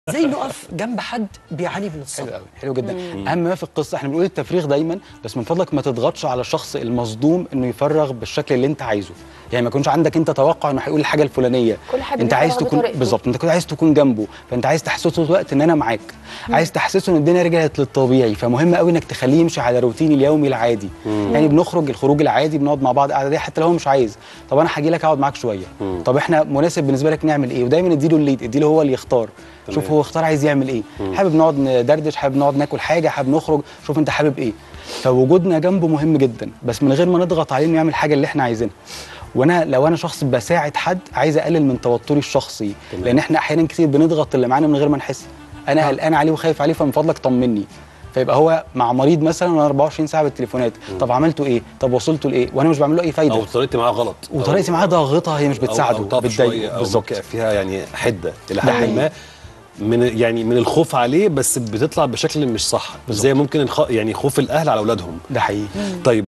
ازاي نقف جنب حد بيعاني من حلو الصبر قوي حلو جدا اهم ما في القصه احنا بنقول التفريغ دايما بس من فضلك ما تضغطش على الشخص المصدوم انه يفرغ بالشكل اللي انت عايزه يعني ما يكونش عندك انت توقع انه هيقول الحاجه الفلانيه كل حد انت عايز بيفرغ تكون بطريقته. بالظبط انت كنت عايز تكون جنبه فانت عايز تحسسه طول الوقت ان انا معاك عايز تحسسه ان الدنيا رجعت للطبيعي فمهم قوي انك تخليه يمشي على روتين اليومي العادي يعني بنخرج الخروج العادي بنقعد مع بعض قعده دي حتى لو هو مش عايز طب انا هاجي لك اقعد معاك شويه طب احنا مناسب بالنسبه لك نعمل ايه ودايما اديله الليد اديله هو اللي يختار شوف هو اختار عايز يعمل ايه حابب نقعد ندردش حابب نقعد ناكل حاجه حابب نخرج شوف انت حابب ايه فوجودنا جنبه مهم جدا بس من غير ما نضغط عليه انه يعمل حاجه اللي احنا عايزينها وانا لو انا شخص بساعد حد عايز اقلل من توتري الشخصي لان احنا احيانا كتير بنضغط اللي معانا من غير ما نحس انا قلقان عليه وخايف عليه فمن فضلك طمني فيبقى هو مع مريض مثلا وانا 24 ساعه بالتليفونات طب عملتوا ايه طب وصلتوا لايه وانا مش بعمل له اي فايده او طريقتي معاه غلط وطريقتي معاه ضاغطه هي مش أو- بتساعده أو طف بتضايقه شوية أو بالظبط ممكن فيها يعني حده الى ده حد حقيقي. ما من يعني من الخوف عليه بس بتطلع بشكل مش صح زي ممكن الخ... يعني خوف الاهل على اولادهم ده حقيقي طيب